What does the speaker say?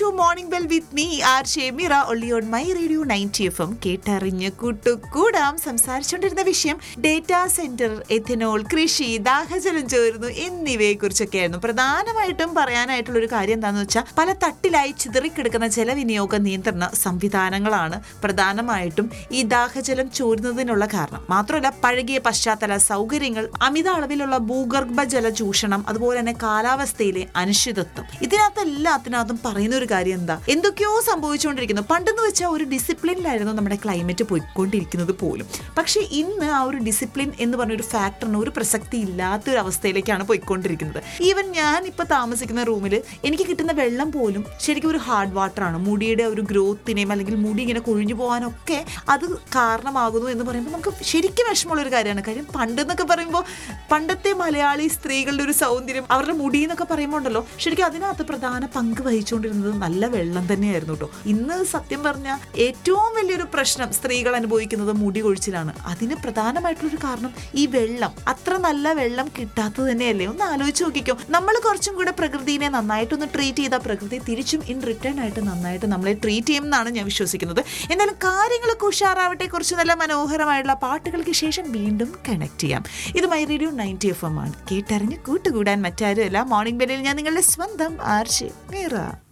to morning bell with me R Shemira only on My Radio ninety F M കേട്ടറിഞ്ഞ് കൂട്ടുകൂടാം സംസാരിച്ചുകൊണ്ടിരുന്ന വിഷയം data centre ethanol കൃഷി ദാഹജലം ചോരുന്നു എന്നിവയെ കുറിച്ചൊക്കെയായിരുന്നു പ്രധാനമായിട്ടും പറയാനായിട്ടുള്ള ഒരു കാര്യം എന്താണെന്ന് വെച്ചാൽ പല തട്ടിലായി ചിതറിക്കിടക്കുന്ന ജലവിനിയോഗ നിയന്ത്രണ സംവിധാനങ്ങളാണ് പ്രധാനമായിട്ടും ഈ ദാഹജലം ചോരുന്നതിനുള്ള കാരണം മാത്രമല്ല പഴകിയ പശ്ചാത്തല സൗകര്യങ്ങൾ അമിത അളവിലുള്ള ഭൂഗർഭ ജല ചൂഷണം അതുപോലെ തന്നെ കാലാവസ്ഥയിലെ അനിശ്ചിതത്വം ഇതിനകത്ത് എല്ലാത്തിനകത്തും പറയുന്ന ഒരു കാര്യം എന്താ എന്തൊക്കെയോ സംഭവിച്ചുകൊണ്ടിരിക്കുന്നു പണ്ടെന്ന് വെച്ചാൽ ഒരു ഡിസിപ്ലിനിലായിരുന്നു നമ്മുടെ ക്ലൈമറ്റ് പോയിക്കൊണ്ടിരിക്കുന്നത് പോലും പക്ഷേ ഇന്ന് ആ ഒരു ഡിസിപ്ലിൻ എന്ന് പറഞ്ഞ ഒരു ഫാക്ടറിന് ഒരു പ്രസക്തി ഇല്ലാത്ത ഒരു അവസ്ഥയിലേക്കാണ് പോയിക്കൊണ്ടിരിക്കുന്നത് ഈവൻ ഞാൻ ഇപ്പോൾ താമസിക്കുന്ന റൂമിൽ എനിക്ക് കിട്ടുന്ന വെള്ളം പോലും ശരിക്കും ഒരു ഹാർഡ് വാട്ടർ ആണ് മുടിയുടെ ഒരു ഗ്രോത്തിനെയും അല്ലെങ്കിൽ മുടി ഇങ്ങനെ കൊഴിഞ്ഞു പോകാനൊക്കെ അത് കാരണമാകുന്നു എന്ന് പറയുമ്പോൾ നമുക്ക് ശരിക്കും വിഷമമുള്ള ഒരു കാര്യമാണ് കാര്യം പണ്ടെന്നൊക്കെ പറയുമ്പോൾ പണ്ടത്തെ മലയാളി സ്ത്രീകളുടെ ഒരു സൗന്ദര്യം അവരുടെ മുടി എന്നൊക്കെ പറയുമ്പോൾ ഉണ്ടല്ലോ ശരിക്കും അതിനകത്ത് പ്രധാന പങ്ക് വഹിച്ചുകൊണ്ടിരുന്നത് നല്ല വെള്ളം തന്നെയായിരുന്നു കേട്ടോ ഇന്ന് സത്യം പറഞ്ഞാൽ ഏറ്റവും വലിയൊരു പ്രശ്നം സ്ത്രീകൾ അനുഭവിക്കുന്നത് മുടി കൊഴിച്ചിലാണ് അതിന് പ്രധാനമായിട്ടുള്ളൊരു കാരണം ഈ വെള്ളം അത്ര നല്ല വെള്ളം കിട്ടാത്തത് തന്നെയല്ലേ ഒന്ന് ആലോചിച്ച് നോക്കിക്കോ നമ്മൾ കുറച്ചും കൂടെ പ്രകൃതിനെ നന്നായിട്ടൊന്ന് ട്രീറ്റ് ചെയ്താൽ പ്രകൃതി തിരിച്ചും ഇൻ റിട്ടേൺ ആയിട്ട് നന്നായിട്ട് നമ്മളെ ട്രീറ്റ് ചെയ്യും എന്നാണ് ഞാൻ വിശ്വസിക്കുന്നത് എന്തായാലും കാര്യങ്ങളൊക്കെ ഉഷാറാവട്ടെ കുറച്ച് നല്ല മനോഹരമായിട്ടുള്ള പാട്ടുകൾക്ക് ശേഷം വീണ്ടും കണക്ട് ചെയ്യാം ഇത് My Radio ninety F M ആണ് കേട്ടറിഞ്ഞ് കൂട്ടുകൂടാൻ മറ്റാരുമല്ല മോർണിംഗ് ബെല്ലിൽ ഞാൻ നിങ്ങളുടെ സ്വന്തം ആർഷി മീറ